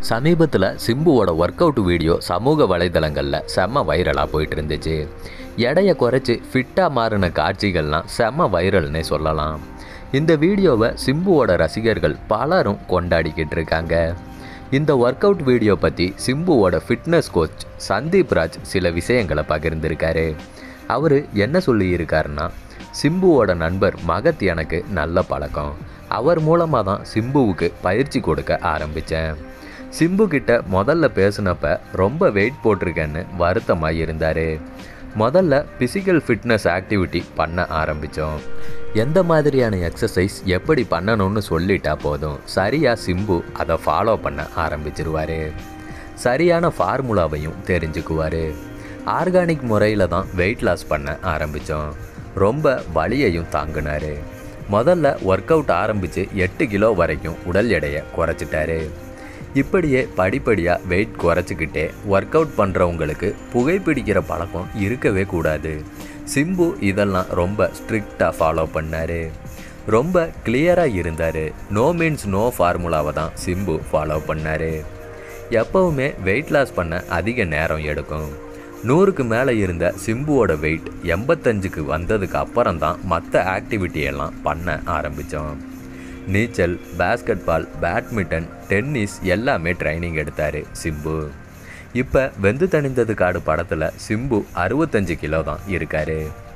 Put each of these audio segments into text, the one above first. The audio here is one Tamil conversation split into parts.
சமீபத்தில் சிம்புவோட ஒர்க் அவுட் வீடியோ சமூக வலைதளங்களில் செம்ம வைரலாக போயிட்டு இருந்துச்சு எடையை குறைச்சி ஃபிட்டாக மாறின காட்சிகள்லாம் செம்ம வைரல்னே சொல்லலாம் இந்த வீடியோவை சிம்புவோட ரசிகர்கள் பலரும் கொண்டாடிக்கிட்டு இருக்காங்க இந்த ஒர்க் அவுட் வீடியோ பற்றி சிம்புவோட ஃபிட்னஸ் கோச் சந்தீப் ராஜ் சில விஷயங்களை பகிர்ந்திருக்காரு அவர் என்ன சொல்லியிருக்காருன்னா சிம்புவோட நண்பர் மகத் எனக்கு நல்ல பழக்கம் அவர் மூலமாக தான் சிம்புவுக்கு பயிற்சி கொடுக்க ஆரம்பித்தேன் சிம்பு கிட்ட முதல்ல பேசினப்ப ரொம்ப வெயிட் போட்டிருக்கேன்னு வருத்தமாக இருந்தார் முதல்ல ஃபிசிக்கல் ஃபிட்னஸ் ஆக்டிவிட்டி பண்ண ஆரம்பித்தோம் எந்த மாதிரியான எக்ஸசைஸ் எப்படி பண்ணணும்னு சொல்லிட்டா போதும் சரியாக சிம்பு அதை ஃபாலோ பண்ண ஆரம்பிச்சிருவார் சரியான ஃபார்முலாவையும் தெரிஞ்சுக்குவார் ஆர்கானிக் முறையில் தான் வெயிட் லாஸ் பண்ண ஆரம்பித்தோம் ரொம்ப வலியையும் தாங்கினார் முதல்ல ஒர்க் அவுட் ஆரம்பித்து எட்டு கிலோ வரைக்கும் உடல் எடையை குறைச்சிட்டாரு இப்படியே படிப்படியாக வெயிட் குறைச்சிக்கிட்டே ஒர்க் அவுட் பண்ணுறவங்களுக்கு புகைப்பிடிக்கிற பழக்கம் இருக்கவே கூடாது சிம்பு இதெல்லாம் ரொம்ப ஸ்ட்ரிக்டாக ஃபாலோ பண்ணார் ரொம்ப கிளியராக இருந்தார் நோ மீன்ஸ் நோ ஃபார்முலாவை தான் சிம்பு ஃபாலோ பண்ணார் எப்போவுமே வெயிட் லாஸ் பண்ண அதிக நேரம் எடுக்கும் நூறுக்கு மேலே இருந்த சிம்புவோட வெயிட் எண்பத்தஞ்சுக்கு வந்ததுக்கு அப்புறம் தான் மற்ற ஆக்டிவிட்டியெல்லாம் பண்ண ஆரம்பித்தோம் நீச்சல் பேஸ்கெட் பால் பேட்மிண்டன் டென்னிஸ் எல்லாமே ட்ரைனிங் எடுத்தார் சிம்பு இப்போ வெந்து தணிந்தது காடு படத்தில் சிம்பு அறுபத்தஞ்சு கிலோ தான் இருக்கார்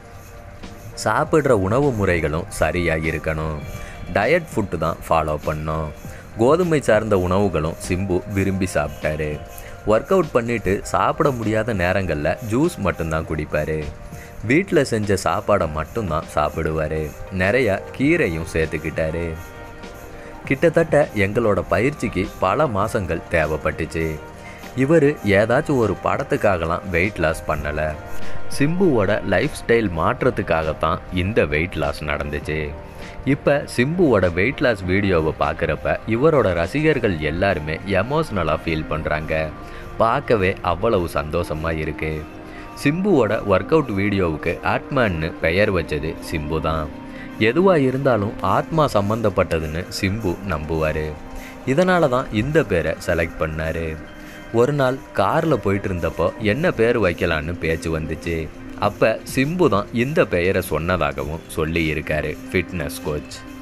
சாப்பிட்ற உணவு முறைகளும் சரியாக இருக்கணும் டயட் ஃபுட்டு தான் ஃபாலோ பண்ணோம் கோதுமை சார்ந்த உணவுகளும் சிம்பு விரும்பி சாப்பிட்டாரு ஒர்க் அவுட் பண்ணிவிட்டு சாப்பிட முடியாத நேரங்களில் ஜூஸ் மட்டும்தான் குடிப்பார் வீட்டில் செஞ்ச சாப்பாடை மட்டும்தான் சாப்பிடுவார் நிறையா கீரையும் சேர்த்துக்கிட்டாரு கிட்டத்தட்ட எங்களோட பயிற்சிக்கு பல மாதங்கள் தேவைப்பட்டுச்சு இவர் ஏதாச்சும் ஒரு படத்துக்காகலாம் வெயிட் லாஸ் பண்ணலை சிம்புவோட லைஃப் ஸ்டைல் மாற்றத்துக்காகத்தான் இந்த வெயிட் லாஸ் நடந்துச்சு இப்போ சிம்புவோட வெயிட் லாஸ் வீடியோவை பார்க்குறப்ப இவரோட ரசிகர்கள் எல்லாருமே எமோஷ்னலாக ஃபீல் பண்ணுறாங்க பார்க்கவே அவ்வளவு சந்தோஷமாக இருக்குது சிம்புவோட ஒர்க் அவுட் வீடியோவுக்கு ஆட்மான்னு பெயர் வச்சது சிம்பு தான் எதுவாக இருந்தாலும் ஆத்மா சம்மந்தப்பட்டதுன்னு சிம்பு நம்புவார் இதனால தான் இந்த பேரை செலக்ட் பண்ணார் ஒரு நாள் காரில் போயிட்டு இருந்தப்போ என்ன பேர் வைக்கலான்னு பேச்சு வந்துச்சு அப்போ சிம்பு தான் இந்த பெயரை சொன்னதாகவும் சொல்லி இருக்காரு ஃபிட்னஸ் கோச்